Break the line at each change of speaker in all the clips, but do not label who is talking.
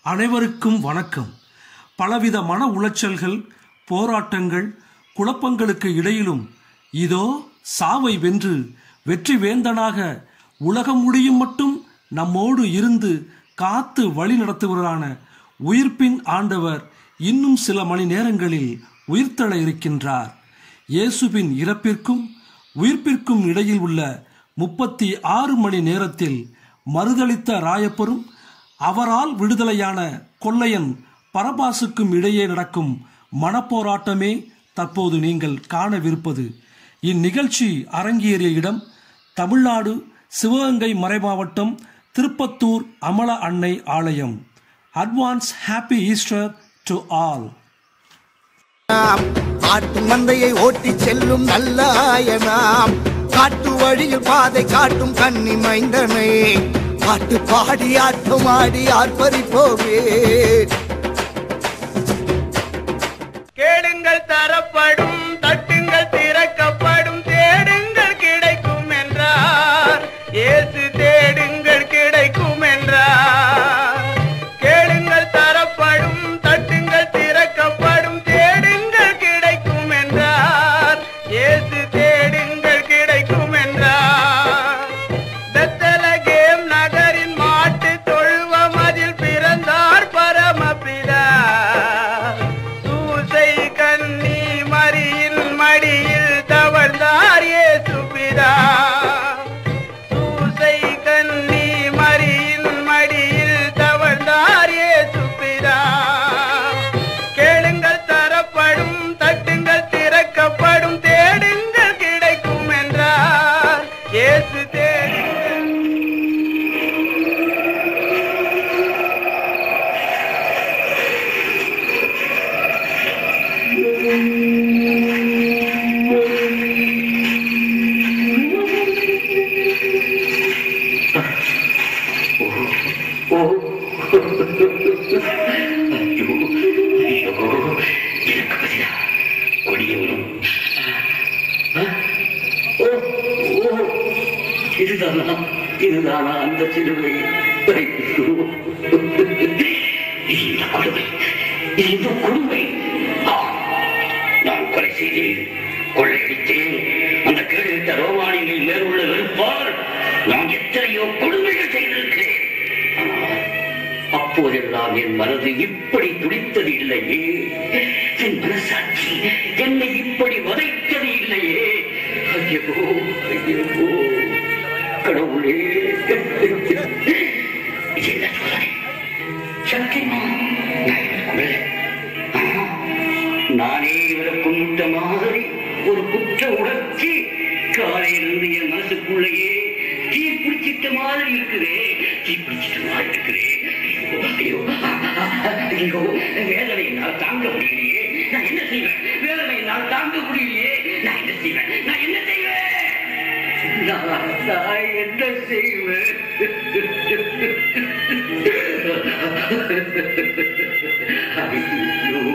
அனைவருக்கும் வணக்கம் பலவித மன உளைச்சல்கள் போராட்டங்கள் குழப்பங்களுக்கு இடையிலும் இதோ சாவை வென்று வெற்றி வேந்தனாக உலகம் முடியும் மட்டும் நம்மோடு இருந்து காத்து வழி நடத்துவரான உயிர்ப்பின் ஆண்டவர் இன்னும் சில மணி நேரங்களில் உயிர்த்தெழ இருக்கின்றார் இயேசுவின் இறப்பிற்கும் உயிர்ப்பிற்கும் இடையில் உள்ள முப்பத்தி ஆறு மணி நேரத்தில் மறுதளித்த ராயப்பரும் அவரால் விடுதலையான கொள்ளையன் பரபாசுக்கும் இடையே நடக்கும் மனப்போராட்டமே தற்போது நீங்கள் காணவிருப்பது இந்நிகழ்ச்சி அரங்கேறிய இடம் தமிழ்நாடு சிவகங்கை மறைமாவட்டம் திருப்பத்தூர் அமல அன்னை ஆலயம் advance happy Easter to all
நாம் ஆட்டு மந்தையை ஓட்டி செல்லும் நல்ல ஆயனாம் காட்டு வழியில் பாதை காட்டும் கன்னி மைந்தனை பாட்டு பாடி ஆட்டம் ஆடி ஆர்ப்பரிப்போவே
கேளுங்கள் தரப்படும் தட்டுங்கள் திறக்கப்படும் தேடுங்கள் கிடைக்கும் என்றார் இயேசு தேடுங்கள் கிடைக்கும் என்றார் கேளுங்கள் தரப்படும் தட்டுங்கள் திறக்கப்படும் தேடுங்கள் கிடைக்கும் என்றார் இயேசு தேடுங்கள் கிடைக்கும் என்றார் பெத்தலகேம் நகரின் மாட்டு தொழுவம் அதில் பிறந்தார் பரமபிதா சூசை கன்னி மரியின் மடியில் தவழ்ந்தார் இயேசுபிதா சூசை கன்னி மரியின் மடியில் தவழ்ந்தார் இயேசுபிதா கேளுங்கள் தரப்படும் தட்டுங்கள் திறக்கப்படும் தேடுங்கள் கிடைக்கும் என்றார் இயேசு தேடுங்கள்
இதுதானா இதுதானா அந்த சிலுவை ஐயோ. இந்த கொடுமை இந்த கொடுமை ஆ, நான் கொலை செய்தேன் கொள்ளையடித்தேன் அந்த கேடுவிட்ட ரோமானியங்கள் மேலுள்ள வெறுப்பால் நான் எத்தனையோ கொடுமைகள் செய்திருக்கிறேன் ஆனால் அப்போதெல்லாம் என் மனது இப்படி துடித்தது இல்லையே என் மனசாட்சி என்னை இப்படி வதைத்தது இல்லையே ஐயோ ஐயோ கடவுளே இது என்ன சோதனை சத்தியமா நான் இவரை கொல்லல. ஆனா, நானே இவரை கொண்ட மாதிரி ஒரு குற்ற உணர்ச்சி காலையிலிருந்து என் மனசுக்குள்ளேயே தீ பிடிச்சிட்ட மாதிரி இருக்குதே தீ பிடிச்சிட்ட மாதிரி இருக்குதே ஐயோ ஐயோ ஐயோ வேதனை என்னால் தாங்க முடியலையே நான் என்ன செய்வேன் வேதனை என்னால் தாங்க முடியலையே நான் என்ன செய்வேன் நான் என்ன செய்வேன் நான் நான் என்ன செய்வேன் ஐயோ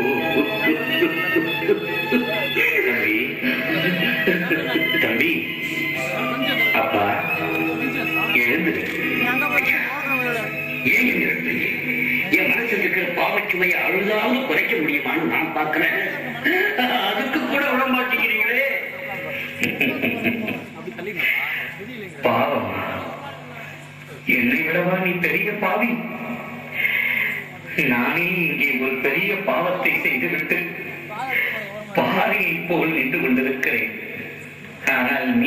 தம்பி தம்பி அப்பா எழுந்து ஏன் என்ன எழுதுறீங்க? என் மனசுல இருக்கிற பாவச்சுமையை அழுதாவது குறைக்க முடியுமான்னு நான் பார்க்கிறேன் அதுக்கு கூட விட மாட்டேங்கிறீங்களே பாவம் என்னை விடவா நீ பெரிய பாவி நானே இங்கே ஒரு பெரிய பாவத்தை செய்துவிட்டு பாறையை போல் நின்று கொண்டிருக்கிறேன் ஆனால் நீ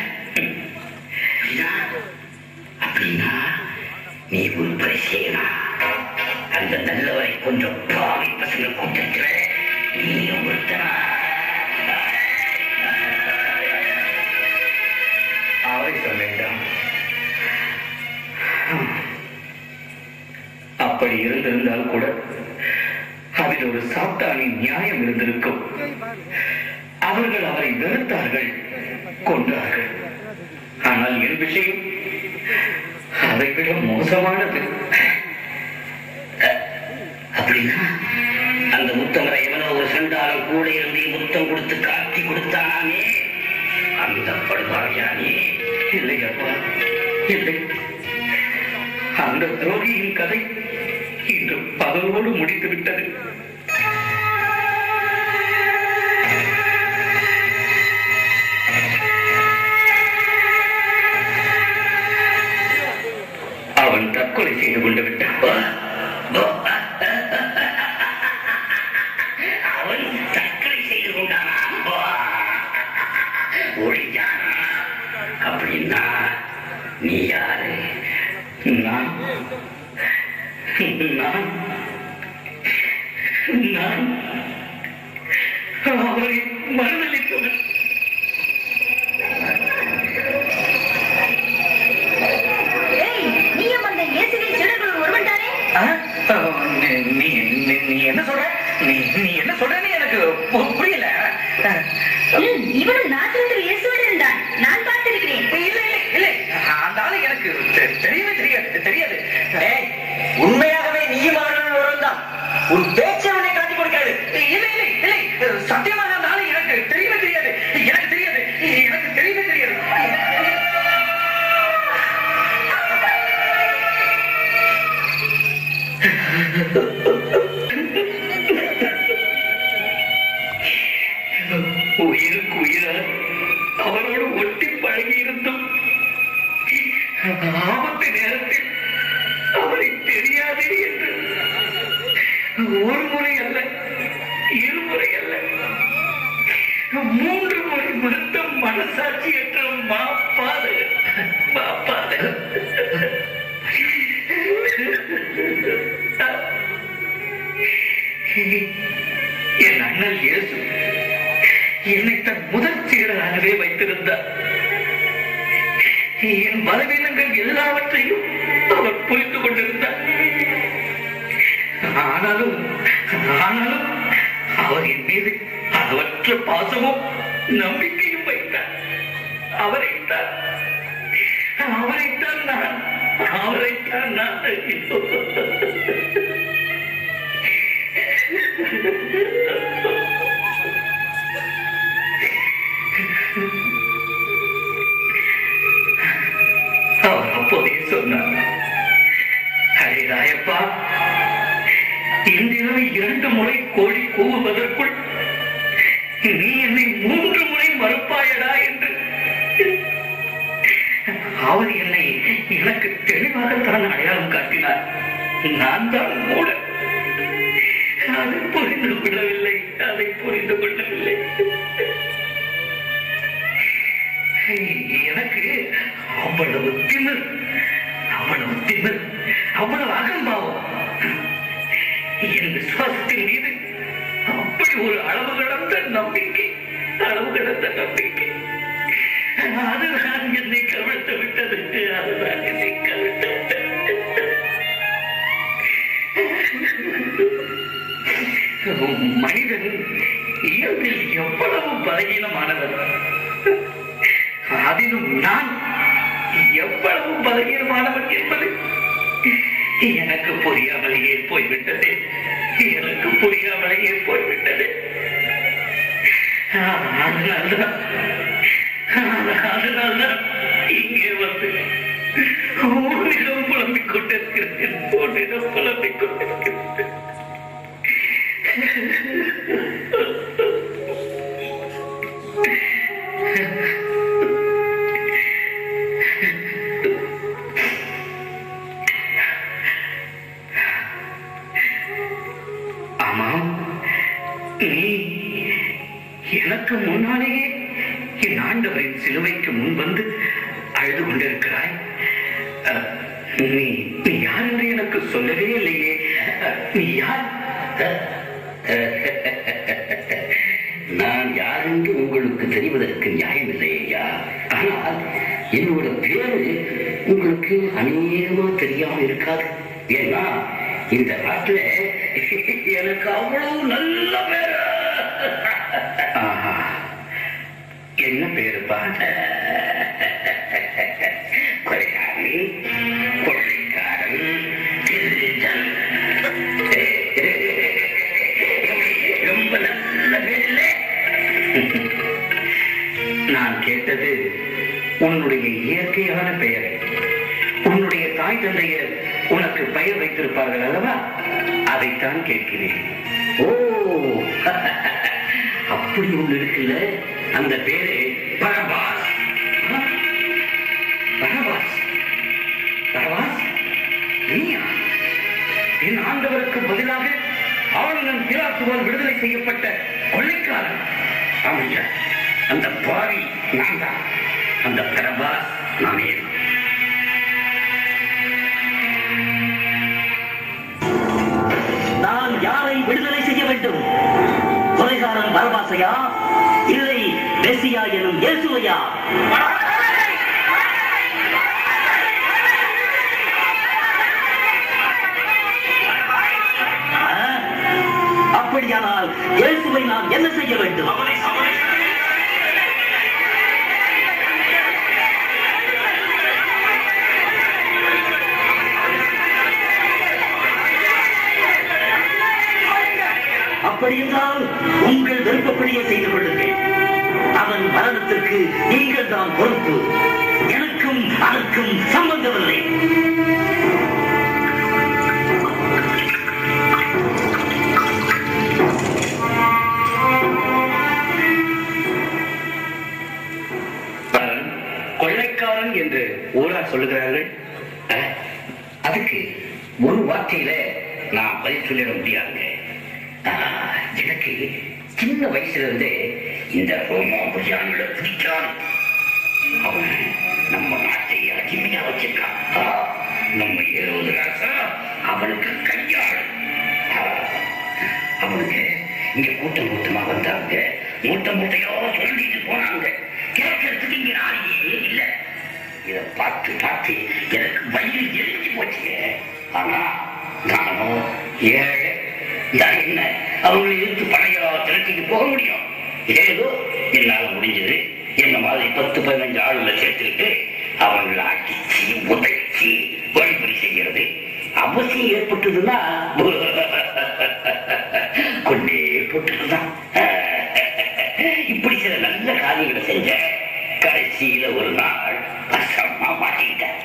ஐயா, அப்படின்னா நீ ஒரு பரிசேனா அந்த நல்லவரை கொஞ்சம் பாவி பசங்க கூட்டத்தில் நீ ஒருத்தனா அவரை சொல்ல வேண்டாம் அப்படி இருந்திருந்தால் கூட அதில் ஒரு சாத்தானின் நியாயம் இருந்திருக்கும் அவர்கள் அவரை வெறுத்தார்கள் கொன்றார்கள் ஆனால் என் விஷயம் அதை விட மோசமானது அப்படின்னா அந்த முத்தமரை எவனோ ஒரு சண்டாளம் கூட இருந்து முத்தம் கொடுத்து காட்டி கொடுத்தானே அந்த படுபாவியானே இல்லை அப்பா இல்லை அந்த துரோகியின் கதை இன்று பகலோடு முடித்து விட்டது அவன் தற்கொலை செய்து கொண்டு விட்டான் அவன் தற்கொலை செய்து கொண்டானா ஒழிஞ்சானா அப்படின்னா நீ யாரு நான் நான் நான் அவரை மறுதளித்தவன்
ஏய், நீயும் அந்த இயேசுவின் சீடர்களுள் ஒருவன் தானே?
ஆ? நீ நீ- நீ- நீ என்ன சொல்ற நீ நீ என்ன சொல்றன்னு எனக்கு பு- புரியல
ம், இவனும் நாசரேத்தில் இயேசுவோடு இருந்தான். நான் பார்த்திருக்கிறேன்.
இல்ல இல்ல இல்ல அந்த ஆளு எனக்கு தெ- தெரியவே தெரியாது தெரியாது ஏய், உண்மையாகவே நீயும் அவர்கள் ஒருவன் தான் உன் பேச்சு அவனை காட்டி கொடுக்காது இல்ல இல்ல இல்லை சத்தியமாக அந்த ஆளு எனக்கு தெரியவே தெரியாது எனக்கு தெரியாது எனக்கு தெரியவே தெரியாது உயிருக்கு உயிராக அவரோடு ஒட்டி பழகி இருந்தும் ஆபத்து நேரத்தில் அவரை தெரியாதே என்று ஒரு முறை அல்ல இருமுறை அல்ல மூன்று முறை மறுத்த மனசாட்சியற்ற மாப்பாத மாப்பாத என் அண்ணல் இயேசு என்னை தன் முதல் சீடராகவே வைத்திருந்தார் என் பலவீனங்கள் எல்லாவற்றையும் அவர் புரிந்து கொண்டிருந்தார் ஆனாலும் ஆனாலும் அவர் என் மீது அளவற்ற பாசமும் நம்பிக்கையும் வைத்தார் அவரைத்தான் அவரைத்தான் நான் அவரைத்தான் நான் ஐயோ. அவர் அப்போதே சொன்னார் ஹரே ராயப்பா இன்றிரவு இரண்டு முறை கோழி கூவுவதற்குள் நீ என்னை மூன்று முறை மறுப்பாயடா என்று அவர் என்னை எனக்கு தெளிவாகத்தான் அடையாளம் காட்டினார் நான் தான் மூட அதை புரிந்து கொள்ளவில்லை அதை புரிந்து கொள்ளவில்லை எனக்கு அவ்வளவு திமிர் அவ்வளவு திமிர் அவ்வளவு அகம்பாவம் என் விசுவாசத்தின் மீது அப்படி ஒரு அளவு கடந்த நம்பிக்கை அளவு கடந்த நம்பிக்கை அதுதான் என்னை கவிழ்த்து விட்டது அதுதான் என்னை கவிழ்த்து விட்டது மனிதன் இயல்பில் எவ்வளவு பலகீனமானவர் அதிலும் நான் எவ்வளவு பலகீனமானவன் என்பது எனக்கு புரியாமலேயே போய்விட்டது எனக்கு புரியாமலேயே போய்விட்டது அதனால்தான் அதனால்தான் இங்கே வந்து உன்னிடம் புலம்பிக் கொண்டிருக்கிறேன் உன்னிடம் புலம்பிக் கொண்டிருக்கிறேன் ஆமாம் நீ எனக்கு முன்னாலேயே என் ஆண்டவரின் சிலுவைக்கு முன் வந்து அழுது கொண்டிருக்கிறாய் அஹ், நீ நீ யார் என்று எனக்கு சொல்லவே இல்லையே அஹ், நீ யார் நான் யார் என்று உங்களுக்கு தெரிவதற்கு நியாயம் இல்லை ஐயா ஆனால் என்னோட பேரு உங்களுக்கு அநேகமா தெரியாம இருக்காது ஏன்னா இந்த நாட்டுல எனக்கு அவ்வளவு நல்ல பேரு ஆஹா. என்ன பேருப்பா கொலைகாரி கொள்ளைக்காரன் திருடன். ரொம்ப நல்ல பேர் இல்லை? நான் கேட்டது உன்னுடைய இயற்கையான பெயரை உன்னுடைய தாய் தந்தையர் உனக்கு பெயர் வைத்திருப்பார்கள் அல்லவா அதைத்தான் கேட்கிறேன் ஓ அப்படி ஒண்ணு இருக்குல்ல அந்த பேரு பரபாஸ் ஆ? பரபாஸ் பரபாஸ் நீயா என் ஆண்டவருக்கு பதிலாக ஆளுநன் பிலாத்துவால் விடுதலை செய்யப்பட்ட கொள்ளைக்காரன் ஆமையா அந்த பாவி நான் தான் அந்த பரபாஸ் நானே தான்.
நான் யாரை விடுதலை செய்ய வேண்டும் கொலைகாரன் பரபாசையா இல்லை மெஸ்ஸியா எனும் இயேசுவையா ஆ? அப்படியானால் இயேசுவை நான் என்ன செய்ய வேண்டும் அப்படியென்றால் உங்கள் விருப்பப்படியே செய்து கொள்ளுங்கள் அவன் மரணத்திற்கு நீங்கள் தான் பொறுப்பு எனக்கும் அதற்கும் சம்பந்தமில்லை
அவன் கொள்ளைக்காரன் என்று ஊரார் சொல்லுகிறார்கள் அஹ், அதுக்கு ஒரு வார்த்தையில நான் பதில் சொல்லிட முடியாதுங்க ஆஹ், எனக்கு சின்ன வயசுல இருந்தே இந்த ரோமாபுரியான்களை பிடிக்காது அவன் நம்ம நாட்டை அடிமையா வச்சிருக்கான் ஆஹ், நம்ம இருபது ராசா அவனுக்கு கையாள் ஆஹ், அவனுக்கு இங்க கூட்டம் கூட்டமா வந்தாங்க மூட்டை மூட்டையோ சொல்லிட்டு போனாங்க கேட்கறதுக்கு இங்க ஆளியே இல்ல இத பார்த்து பார்த்து எனக்கு வயிறு எரிஞ்சு போச்சுங்க ஆனா நானும் ஏழை நான் என்ன அவங்களை இழுத்து படையா திரட்டிட்டு போக முடியும் ஏதோ என்னால முடிஞ்சது என்ன மாதிரி பத்து பதினஞ்சு ஆளுங்களை சேர்த்துக்கிட்டு அவங்களை அடிச்சு உதைச்சு வழிபறி செய்கிறது அவசியம் ஏற்பட்டதுன்னா கொண்டே போட்டுதான் இப்படி சில நல்ல காரியங்களை செஞ்ச கடைசியில ஒரு நாள் வசமா மாட்டிக்கிட்டேன்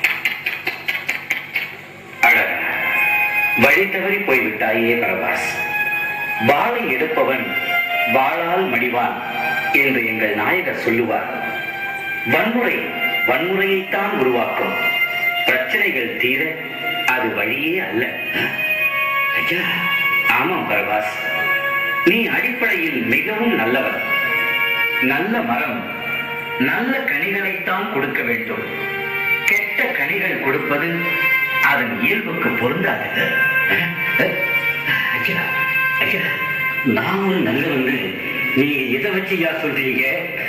அழகா வழி தவறி போய்விட்டாயே பரவாஸ் வாளை எடுப்பவன் வாளால் மடிவான் என்று எங்கள் நாயகர் சொல்லுவார் வன்முறை வன்முறையைத்தான் உருவாக்கும் பிரச்சனைகள் தீர அது வழியே அல்ல ஐயா ஆமாம் பரவாஸ் நீ அடிப்படையில் மிகவும் நல்லவர் நல்ல மரம் நல்ல கனிகளைத்தான் கொடுக்க வேண்டும் கெட்ட கனிகள் கொடுப்பது அதன் இயல்புக்கு பொருந்தாது ஐயா ஐயா நான் ஒரு நல்லவன்னு நீங்க எதை வச்சு யா சொல்றீங்க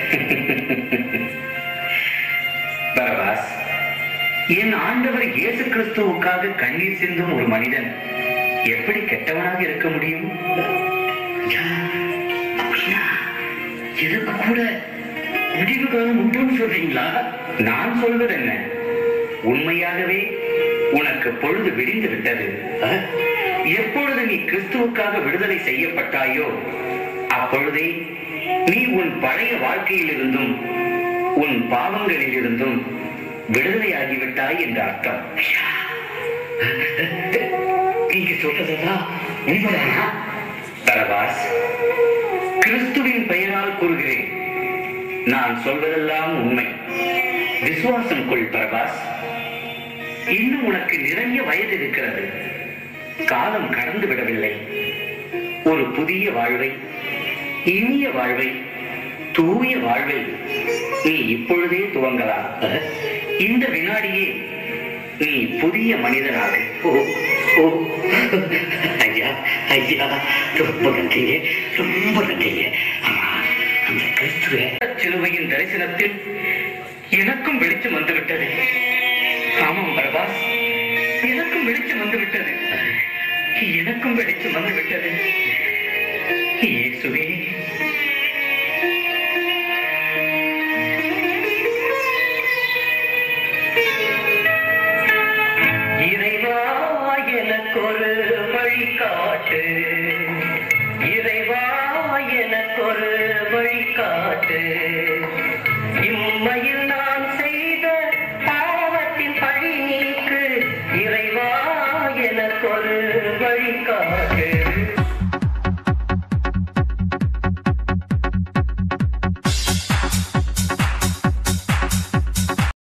பரவாஸ் என் ஆண்டவர் இயேசு கிறிஸ்துவுக்காக கண்ணீர் சிந்தும் ஒரு மனிதன் எப்படி கெட்டவனாக இருக்க முடியும் ஐயா, அப்படின்னா இதுக்கு கூட முடிவு காலம் உண்டுன்னு சொல்றீங்களா நான் சொல்வது என்ன உண்மையாகவே உனக்கு பொழுது விடிந்து விட்டது அஹ்? எப்பொழுது நீ கிறிஸ்துவுக்காக விடுதலை செய்யப்பட்டாயோ அப்பொழுதே நீ உன் பழைய வாழ்க்கையிலிருந்தும் உன் பாவங்களிலிருந்தும் விடுதலையாகிவிட்டாய் என்ற அர்த்தம் நீங்க சொல்றதெல்லாம் உண்மைதானா பரவாஸ் கிறிஸ்துவின் பெயரால் கூறுகிறேன் நான் சொல்வதெல்லாம் உண்மை விசுவாசம் கொள் பரபாஸ் இன்னும் உனக்கு நிறைய வயது இருக்கிறது காலம் கடந்து விடவில்லை ஒரு புதிய வாழ்வை இனிய வாழ்வை தூய வாழ்வை நீ இப்பொழுதே துவங்கலாம் இந்த வினாடியே நீ புதிய மனிதனாக ஓ ஓ ஐயா ஐயா ரொம்ப நன்றிங்க ரொம்ப நன்றிங்க ஆமா அந்த கிறிஸ்துவ சிலுவையின் தரிசனத்தில் எனக்கும் வெளிச்சம் வந்துவிட்டது ஆமாம் பரபாஸ் எனக்கும் வெளிச்சம் வந்துவிட்டது எனக்கும் வெளிச்சம் வந்துவிட்டது இயேசுவே